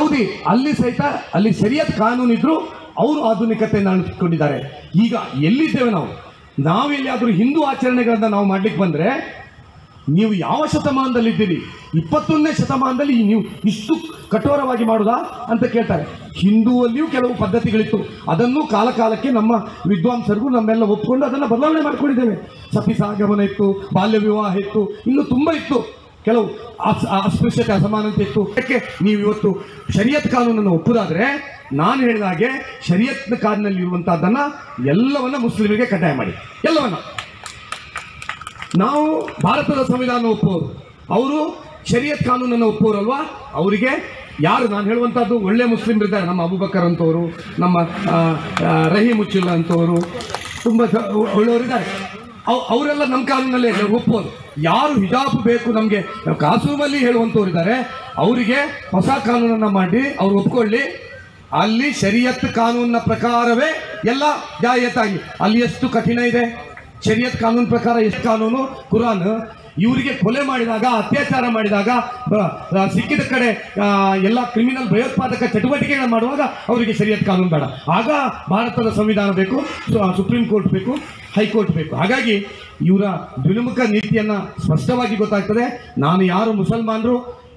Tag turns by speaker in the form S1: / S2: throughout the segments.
S1: Saudi ಅಲ್ಲಿ ಸಹಿತ ಅಲ್ಲಿ ಶರಿಯತ್ ಕಾನೂನು ಇದ್ರು ಅವರು ಆಧುನಿಕತೆಯನ್ನು ಅಳಿಸ್ಕೊಂಡಿದ್ದಾರೆ ಈಗ ಎಲ್ಲಿದ್ದೇವೆ ನಾವು ನಾವೆಲ್ಲಿಯಾದರೂ ಹಿಂದೂ ಆಚರಣೆಗಳನ್ನ ನಾವು ಮಾಡ್ಲಿಕ್ಕೆ ಬಂದ್ರೆ ನೀವು ಯಾವ ಶತಮಾನದಲ್ಲಿದ್ದೀರಿ ಇಪ್ಪತ್ತೊಂದನೇ ಶತಮಾನದಲ್ಲಿ ನೀವು ಇಷ್ಟು ಕಠೋರವಾಗಿ ಮಾಡುದಾ ಅಂತ ಕೇಳ್ತಾರೆ ಹಿಂದೂವಲ್ಲಿಯೂ ಕೆಲವು ಪದ್ಧತಿಗಳಿತ್ತು ಅದನ್ನು ಕಾಲ ಕಾಲಕ್ಕೆ ನಮ್ಮ ವಿದ್ವಾಂಸರಿಗೂ ನಮ್ಮೆಲ್ಲ ಒಪ್ಕೊಂಡು ಅದನ್ನು ಬದಲಾವಣೆ ಮಾಡ್ಕೊಂಡಿದ್ದೇವೆ ಸತಿಸಾಗಮನ ಇತ್ತು ಬಾಲ್ಯ ವಿವಾಹ ಇತ್ತು ಇನ್ನು ತುಂಬ ಇತ್ತು ಕೆಲವು ಅಸ್- ಅಸ್ಪೃಶ್ಯತೆ ಅಸಮಾನತೆ ಇತ್ತು ಯಾಕೆ ನೀವು ಇವತ್ತು ಶರಿಯತ್ ಕಾನೂನನ್ನು ಒಪ್ಪುದಾದ್ರೆ ನಾನು ಹೇಳಿದ ಹಾಗೆ ಶರಿಯತ್ ಕಾನೂನಲ್ಲಿ ಇರುವಂತಹದ್ದನ್ನ ಎಲ್ಲವನ್ನ ಮುಸ್ಲಿಮರಿಗೆ ಕಡ್ಡಾಯ ಮಾಡಿ ಎಲ್ಲವನ್ನ ನಾವು ಭಾರತದ ಸಂವಿಧಾನ ಒಪ್ಪೋರು ಅವರು ಶರಿಯತ್ ಕಾನೂನನ್ನು ಒಪ್ಪೋರಲ್ವಾ ಅವರಿಗೆ ಯಾರು ನಾನು ಹೇಳುವಂಥದ್ದು ಒಳ್ಳೆ ಮುಸ್ಲಿಮರಿದ್ದಾರೆ ನಮ್ಮ ಅಬುಬಕರ್ ಅಂತವರು ನಮ್ಮ ಆ, ಆ, ರಹೀಮ್ ಉಚ್ಚುಲ್ಲಾ ಅಂತವರು ತುಂಬ ಸ- ಒಳ್ಳೆಯವರಿದ್ದಾರೆ ಅವ್- ಅವರೆಲ್ಲ ನಮ್ಮ ಕಾನೂನಲ್ಲಿ ಒಪ್ಪೋದು ಯಾರು ಹಿಜಾಬ್ ಬೇಕು ನಮಗೆ ಕಾಸೂರಲ್ಲಿ ಹೇಳುವಂಥವ್ರಿದ್ದಾರೆ ಅವರಿಗೆ ಹೊಸ ಕಾನೂನನ್ನು ಮಾಡಿ ಅವ್ರು ಒಪ್ಕೊಳ್ಳಿ ಅಲ್ಲಿ ಶರಿಯತ್ ಕಾನೂನಿನ ಪ್ರಕಾರವೇ ಎಲ್ಲ ಜಾಯತಾಗಿ ಅಲ್ಲಿ ಎಷ್ಟು ಕಠಿಣ ಇದೆ ಶರಿಯತ್ ಕಾನೂನು ಪ್ರಕಾರ ಎಷ್ಟು ಕಾನೂನು ಕುರಾನ್ ಇವರಿಗೆ ಕೊಲೆ ಮಾಡಿದಾಗ ಅತ್ಯಾಚಾರ ಮಾಡಿದಾಗ ಬ- ಆ, ಸಿಕ್ಕಿದ ಕಡೆ ಆ, ಎಲ್ಲ ಕ್ರಿಮಿನಲ್ ಭಯೋತ್ಪಾದಕ ಚಟುವಟಿಕೆಗಳನ್ನು ಮಾಡುವಾಗ ಅವರಿಗೆ ಶರಿಯತ್ ಕಾನೂನು ಬೇಡ ಆಗ ಭಾರತದ ಸಂವಿಧಾನ ಬೇಕು ಸು- ಸುಪ್ರೀಂ ಕೋರ್ಟ್ ಬೇಕು ಹೈಕೋರ್ಟ್ ಬೇಕು ಹಾಗಾಗಿ ಇವರ ದ್ವಿಮುಖ ನೀತಿಯನ್ನ ಸ್ಪಷ್ಟವಾಗಿ ಗೊತ್ತಾಗ್ತದೆ ನಾನು ಯಾರು ಮುಸಲ್ಮಾನರು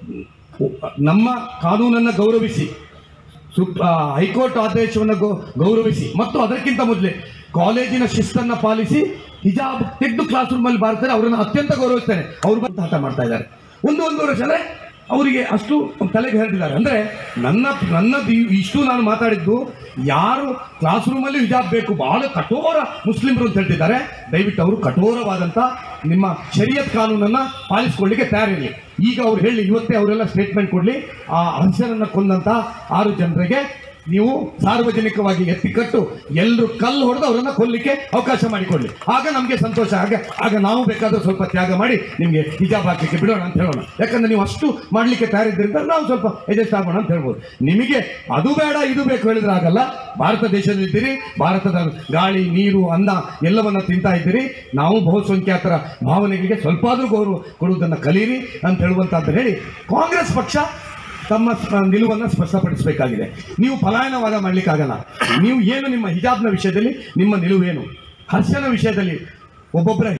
S1: ನಮ್ಮ ಕಾನೂನನ್ನು ಗೌರವಿಸಿ ಸುಪ್ ಆ, ಹೈಕೋರ್ಟ್ ಆದೇಶವನ್ನು ಗೌ- ಗೌರವಿಸಿ ಮತ್ತು ಅದಕ್ಕಿಂತ ಮೊದಲೇ ಕಾಲೇಜಿನ ಶಿಸ್ತನ್ನ ಪಾಲಿಸಿ ಹಿಜಾಬ್ ತೆಗೆದು ಕ್ಲಾಸ್ ರೂಮಲ್ಲಿ ಬಾರ್ತಾರೆ ಅವರನ್ನು ಅತ್ಯಂತ ಗೌರವಿಸ್ತೇನೆ ಅವರು ಬಂದು ಹಠ ಮಾಡ್ತಾ ಇದ್ದಾರೆ ಒಂದು ಒಂದೂವರೆ ವರ್ಷ ಅಂದ್ರೆ ಅವರಿಗೆ ಅಷ್ಟು ತಲೆಗೆ ಹರಡಿದ್ದಾರೆ ಅಂದ್ರೆ ನನ್ನ ನನ್ನದು ಈ- ಇಷ್ಟು ನಾನು ಮಾತಾಡಿದ್ದು ಯಾರು ಕ್ಲಾಸ್ ರೂಮಲ್ಲಿ ಹಿಜಾಬ್ ಬೇಕು ಬಹಳ ಕಠೋರ ಮುಸ್ಲಿಮರು ಅಂತ ಹೇಳ್ತಿದ್ದಾರೆ ದಯವಿಟ್ಟು ಅವರು ಕಠೋರವಾದಂಥ ನಿಮ್ಮ ಶರಿಯತ್ ಕಾನೂನನ್ನ ಪಾಲಿಸ್ಕೊಳ್ಳಿಕ್ಕೆ ತಯಾರಿರಲಿ ಈಗ ಅವ್ರು ಹೇಳಿ ಇವತ್ತೇ ಅವರೆಲ್ಲ ಸ್ಟೇಟ್ಮೆಂಟ್ ಕೊಡಲಿ ಆ ಹಂಸನನ್ನ ಕೊಂದಂತ ಆರು ಜನರಿಗೆ ನೀವು ಸಾರ್ವಜನಿಕವಾಗಿ ಎತ್ತಿಕಟ್ಟು ಎಲ್ಲರೂ ಕಲ್ಲು ಹೊಡೆದು ಅವರನ್ನ ಕೊಲ್ಲಿಕ್ಕೆ ಅವಕಾಶ ಮಾಡಿಕೊಡ್ಲಿ ಆಗ ನಮಗೆ ಸಂತೋಷ ಆಗ ಆಗ ನಾವು ಬೇಕಾದ್ರೆ ಸ್ವಲ್ಪ ತ್ಯಾಗ ಮಾಡಿ ನಿಮಗೆ ಹಿಜಾಬ್ ಹಾಕಲಿಕ್ಕೆ ಬಿಡೋಣ ಅಂತ ಹೇಳೋಣ ಯಾಕಂದ್ರೆ ನೀವು ಅಷ್ಟು ಮಾಡಲಿಕ್ಕೆ ತಯಾರಿದ್ದರಿಂದ ನಾವು ಸ್ವಲ್ಪ ಎಜೆಸ್ಟ್ ಆಗೋಣ ಅಂತ ಹೇಳ್ಬೋದು ನಿಮಗೆ ಅದು ಬೇಡ ಇದು ಬೇಕು ಹೇಳಿದ್ರೆ ಆಗಲ್ಲ ಭಾರತ ದೇಶದಲ್ಲಿದ್ದೀರಿ ಭಾರತದ ಗಾಳಿ ನೀರು ಅನ್ನ ಎಲ್ಲವನ್ನ ತಿಂತಾ ಇದ್ದೀರಿ ನಾವು ಬಹುಸಂಖ್ಯಾತರ ಭಾವನೆಗಳಿಗೆ ಸ್ವಲ್ಪ ಆದರೂ ಗೌರವ ಕೊಡುವುದನ್ನು ಕಲೀರಿ ಅಂತ ಹೇಳುವಂತ ಹೇಳಿ ಕಾಂಗ್ರೆಸ್ ಪಕ್ಷ ತಮ್ಮ ಸ- ನಿಲುವನ್ನು ಸ್ಪಷ್ಟಪಡಿಸಬೇಕಾಗಿದೆ ನೀವು ಪಲಾಯನವಾದ ಮಾಡಲಿಕ್ಕಾಗಲ್ಲ ನೀವು ಏನು ನಿಮ್ಮ ಹಿಜಾಬ್ನ ವಿಷಯದಲ್ಲಿ ನಿಮ್ಮ ನಿಲುವೇನು ಹರ್ಷನ ವಿಷಯದಲ್ಲಿ ಒಬ್ಬೊಬ್ಬರ